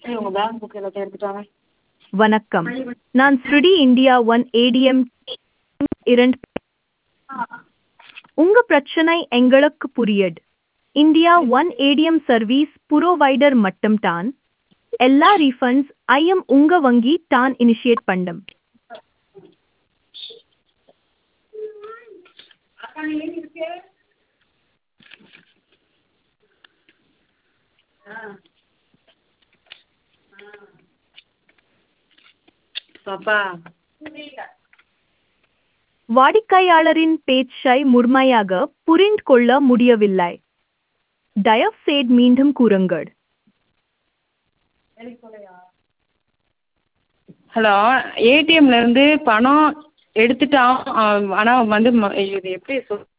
சரி உங்கள் bank book எல்லாத்தையும் எடுத்துட்டாங்க வணக்கம் நான் ஸ்ருடி இந்தியா ஒன் ஏடிஎம் இரண்டு உங்க பிரச்சனை எங்களுக்கு புரியுது India one ATM service provider மட்டும் தான் எல்லா ரீஃபண்ட்ஸ் ஐயம் உங்க வங்கி தான் இனிஷியேட் பண்ணும் பாப்பா வாடிக்கையாளரின் பேச்சை முழுமையாக புரிந்து கொள்ள முடியவில்லை தயவுசெய்து மீண்டும் கூறுங்கள் ஹலோ ஏடிஎம்லேருந்து பணம் எடுத்துட்டான் ஆனால் வந்து ம- இது எப்படி சொல்